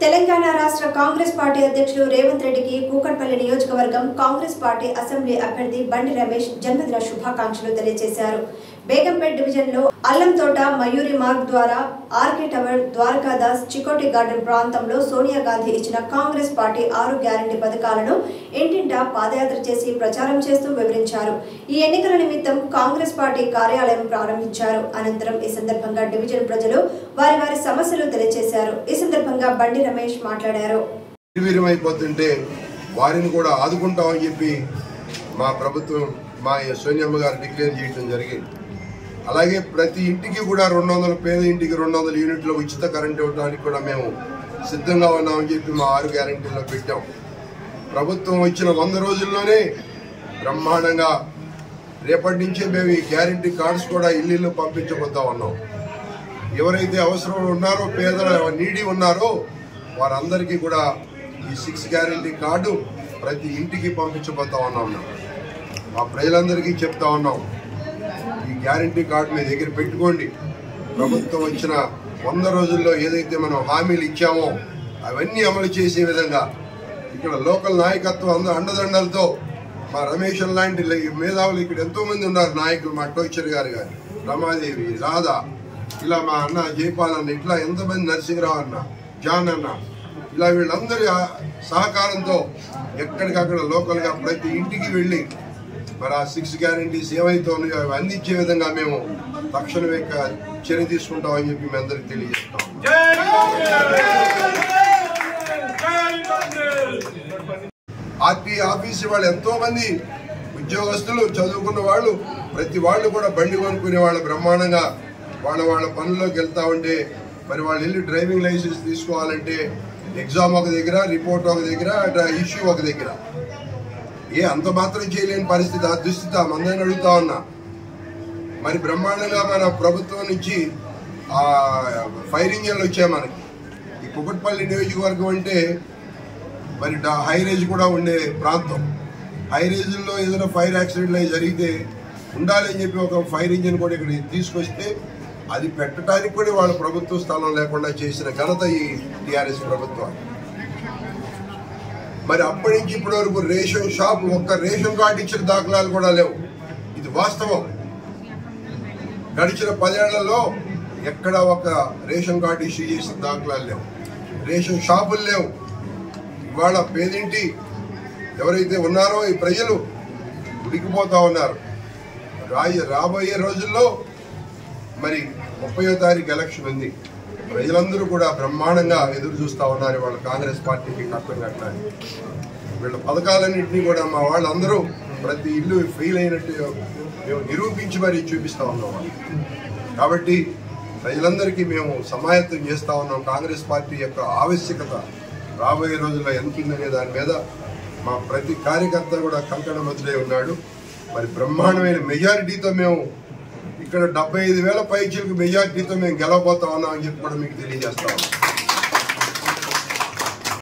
తెలంగాణ రాష్ట్ర కాంగ్రెస్ పార్టీ అధ్యక్షుడు రేవంత్ రెడ్డికి కూకట్పల్లి నియోజకవర్గం కాంగ్రెస్ పార్టీ అసెంబ్లీ అభ్యర్థి బండి రమేష్ జన్మదిన శుభాకాంక్షలు తెలియజేశారు బేగంపేట్ డివిజన్లో అల్లంతోట మయూరి మార్గ్ ద్వారా RK tower Dwarakadas Chikoti garden ప్రాంతంలో సోనియా గాంధీ ఇచ్చిన కాంగ్రెస్ పార్టీ ఆరు గ్యారంటీ పథకాలను ఇంటింటా పాదయాత్ర చేసి ప్రచారం చేస్తూ వివరించారు ఈ ఎన్నికల నిమిత్తం కాంగ్రెస్ పార్టీ కార్యాలయం ప్రారంభించారు అనంతరం ఈ సందర్భంగా డివిజన్ ప్రజలు వారి వారి సమస్యలు తెలియజేశారు ఈ సందర్భంగా బండి రమేష్ మాట్లాడారు నిర్వీర్యమైపోతుంటే వారిని కూడా ఆదుకుంటామని చెప్పి మా ప్రభుత్వం మా సోనియమ్మ గారు డిక్లేర్ చేయడం జరిగింది అలాగే ప్రతి ఇంటికి కూడా రెండు వందల పేద ఇంటికి రెండు వందల యూనిట్లు ఉచిత కరెంట్ ఇవ్వడానికి కూడా మేము సిద్ధంగా ఉన్నామని చెప్పి మా ఆరు గ్యారంటీలో పెట్టాం ప్రభుత్వం వచ్చిన వంద రోజుల్లోనే బ్రహ్మాండంగా రేపటి నుంచే మేము ఈ గ్యారంటీ కార్డ్స్ కూడా ఇల్లు పంపించబోతా ఉన్నాం ఎవరైతే అవసరం ఉన్నారో పేదల నీడి ఉన్నారో వారందరికీ కూడా ఈ సిక్స్ గ్యారంటీ కార్డు ప్రతి ఇంటికి పంపించబోతా ఉన్నాం మేము. మా ప్రజలందరికీ చెప్తా ఉన్నాం ఈ గ్యారంటీ కార్డు మీ దగ్గర పెట్టుకోండి ప్రభుత్వం వచ్చిన వంద రోజుల్లో ఏదైతే మనం హామీలు ఇచ్చామో అవన్నీ అమలు చేసే విధంగా ఇక్కడ లోకల్ నాయకత్వం అంద అండదండలతో మా రమేష్ లాంటి లే- మేధావులు ఇక్కడ ఎంతో మంది ఉన్నారు నాయకులు మా టోచర్ గారు గారు రమాదేవి రాధా ఇలా మా అన్న జైపాల్ అన్న ఇట్లా ఎంతమంది నరసింహరావు అన్న జాన్ అన్న ఇలా వీళ్ళందరి ఆ సహకారంతో ఎక్కడికక్కడ లోకల్ గా ప్రతి ఇంటికి వెళ్ళి మరి ఆ సిక్స్ గ్యారంటీస్ ఏవైతే ఉన్నాయో అవి అందించే విధంగా మేము తక్షణమే క- చర్య తీసుకుంటామని చెప్పి మీ అందరికి తెలియజేస్తాం ఆర్టీ ఆఫీస్ వాళ్ళు ఎంతో మంది ఉద్యోగస్తులు చదువుకున్న వాళ్ళు ప్రతి వాళ్ళు కూడా బండి కొనుక్కునే వాళ్ళు బ్రహ్మాండంగా వాళ్ళ వాళ్ళ పనుల్లోకి వెళ్తా ఉంటే మరి వాళ్ళు వెళ్ళి డ్రైవింగ్ లైసెన్స్ తీసుకోవాలంటే ఎగ్జామ్ ఒక దగ్గర రిపోర్ట్ ఒక దగ్గర ఇష్యూ ఒక దగ్గర ఏ అంత మాత్రం చేయలేని పరిస్థితి ఆ దుస్థితి ఆ మందని అడుగుతా ఉన్నా మరి బ్రహ్మాండంగా మన ప్రభుత్వం నుంచి ఆ ఫైర్ ఇంజన్లు వచ్చాయి మనకి ఈ కుకట్పల్లి నియోజకవర్గం అంటే మరి డా- హై రేంజ్ కూడా ఉండే ప్రాంతం హై రేంజ్లో ఏదైనా ఫైర్ యాక్సిడెంట్లు అవి జరిగితే ఉండాలి అని చెప్పి ఒక ఫైర్ ఇంజిన్ కూడా ఇక్కడ తీసుకొస్తే అది పెట్టడానికి కూడా వాళ్ళ ప్రభుత్వ స్థలం లేకుండా చేసిన ఘనత ఈ టిఆర్ఎస్ ప్రభుత్వం మరి అప్పటి నుంచి ఇప్పటి వరకు రేషన్ షాప్ ఒక్క రేషన్ కార్డు ఇచ్చిన దాఖలాలు కూడా లేవు ఇది వాస్తవం గడిచిన పదేళ్లలో ఎక్కడ ఒక రేషన్ కార్డు ఇష్యూ చేసిన దాఖలాలు లేవు రేషన్ షాపులు లేవు ఇవాళ పేదింటి ఎవరైతే ఉన్నారో ఈ ప్రజలు ఉడికిపోతా ఉన్నారు రాయ రాబోయే రోజుల్లో మరి ముప్పయో తారీఖు ఎలక్షన్ ఉంది ప్రజలందరూ కూడా బ్రహ్మాండంగా ఎదురు చూస్తా ఉన్నారు వాళ్ళ కాంగ్రెస్ పార్టీకి కట్టం కట్టడానికి వీళ్ళ పథకాలన్నింటినీ కూడా మా వాళ్ళందరూ ప్రతి ఇల్లు ఫెయిల్ అయినట్టు మేము నిరూపించి మరీ చూపిస్తా ఉన్నాం వాళ్ళకి. కాబట్టి ప్రజలందరికీ మేము సమాయత్తం చేస్తా ఉన్నాం కాంగ్రెస్ పార్టీ యొక్క ఆవశ్యకత రాబోయే రోజుల్లో ఎంత ఉందనే దాని మీద మా ప్రతి కార్యకర్త కూడా కంకణబద్దులై ఉన్నాడు మరి బ్రహ్మాండమైన మెజారిటీతో మేము ఇక్కడ డెబ్బై ఐదు వేల పైచీలకు మెజారిటీతో మేము గెలవబోతా ఉన్నాం అని చెప్పి కూడా మీకు తెలియజేస్తా ఉన్నాం